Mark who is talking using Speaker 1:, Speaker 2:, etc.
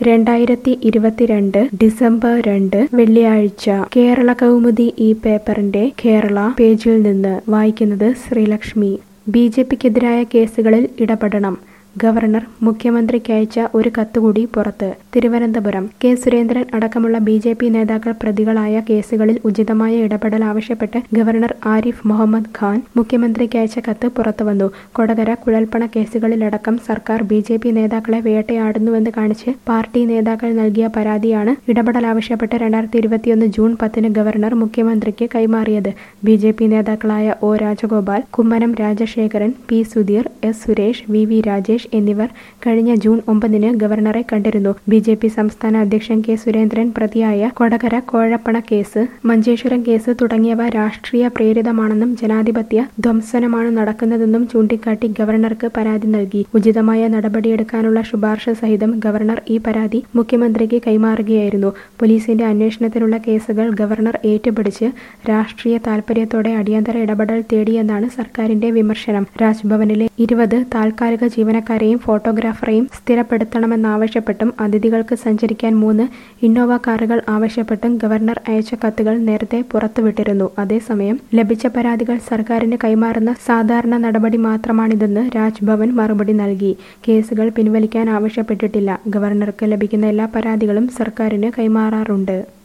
Speaker 1: രണ്ടായിരത്തി ഇരുപത്തിരണ്ട് ഡിസംബർ രണ്ട് വെള്ളിയാഴ്ച കേരള കൗമുദി ഈ പേപ്പറിന്റെ കേരള പേജിൽ നിന്ന് വായിക്കുന്നത് ശ്രീലക്ഷ്മി ബി ജെ പിക്കെതിരായ കേസുകളിൽ ഇടപെടണം ഗവർണർ മുഖ്യമന്ത്രിക്ക് അയച്ച ഒരു കത്തുകൂടി പുറത്ത് തിരുവനന്തപുരം കെ സുരേന്ദ്രൻ അടക്കമുള്ള ബി ജെ പി നേതാക്കൾ പ്രതികളായ കേസുകളിൽ ഉചിതമായ ഇടപെടൽ ആവശ്യപ്പെട്ട് ഗവർണർ ആരിഫ് മുഹമ്മദ് ഖാൻ മുഖ്യമന്ത്രിക്ക് അയച്ച കത്ത് പുറത്തുവന്നു കൊടകര കുഴൽപ്പണ കേസുകളിലടക്കം സർക്കാർ ബി ജെ പി നേതാക്കളെ വേട്ടയാടുന്നുവെന്ന് കാണിച്ച് പാർട്ടി നേതാക്കൾ നൽകിയ പരാതിയാണ് ഇടപെടൽ ആവശ്യപ്പെട്ട് രണ്ടായിരത്തി ഇരുപത്തിയൊന്ന് ജൂൺ പത്തിന് ഗവർണർ മുഖ്യമന്ത്രിക്ക് കൈമാറിയത് ബി ജെ പി നേതാക്കളായ O Rajagopal Kummanam Rajasekharan P Sudheer S Suresh V V Rajesh എന്നിവർ കഴിഞ്ഞ ജൂൺ ഒമ്പതിന് ഗവർണറെ കണ്ടിരുന്നു ബി ജെ പി സംസ്ഥാന അധ്യക്ഷൻ കെ സുരേന്ദ്രൻ പ്രതിയായ കൊടകര കോഴപ്പണ കേസ് മഞ്ചേശ്വരം കേസ് തുടങ്ങിയവ രാഷ്ട്രീയ പ്രേരിതമാണെന്നും ജനാധിപത്യ ധ്വംസനമാണ് നടക്കുന്നതെന്നും ചൂണ്ടിക്കാട്ടി ഗവർണർക്ക് പരാതി നൽകി ഉചിതമായ നടപടിയെടുക്കാനുള്ള ശുപാർശ സഹിതം ഗവർണർ ഈ പരാതി മുഖ്യമന്ത്രിക്ക് കൈമാറുകയായിരുന്നു പോലീസിന്റെ അന്വേഷണത്തിലുള്ള കേസുകൾ ഗവർണർ ഏറ്റുപിടിച്ച് രാഷ്ട്രീയ താൽപര്യത്തോടെ അടിയന്തര ഇടപെടൽ തേടിയെന്നാണ് സർക്കാരിന്റെ വിമർശനം രാജ്ഭവനിലെ ഇരുപത് താൽക്കാലിക ജീവനക്കാരെയും ഫോട്ടോഗ്രാഫറെയും സ്ഥിരപ്പെടുത്തണമെന്നാവശ്യപ്പെട്ടും അതിഥികൾക്ക് സഞ്ചരിക്കാൻ മൂന്ന് ഇന്നോവ കാറുകൾ ആവശ്യപ്പെട്ടും ഗവർണർ അയച്ച കത്തുകൾ നേരത്തെ പുറത്തുവിട്ടിരുന്നു അതേസമയം ലഭിച്ച പരാതികൾ സർക്കാരിന് കൈമാറുന്ന സാധാരണ നടപടി മാത്രമാണിതെന്ന് രാജ്ഭവൻ മറുപടി നൽകി കേസുകൾ പിൻവലിക്കാൻ ആവശ്യപ്പെട്ടിട്ടില്ല ഗവർണർക്ക് ലഭിക്കുന്ന എല്ലാ പരാതികളും സർക്കാരിന് കൈമാറാറുണ്ട്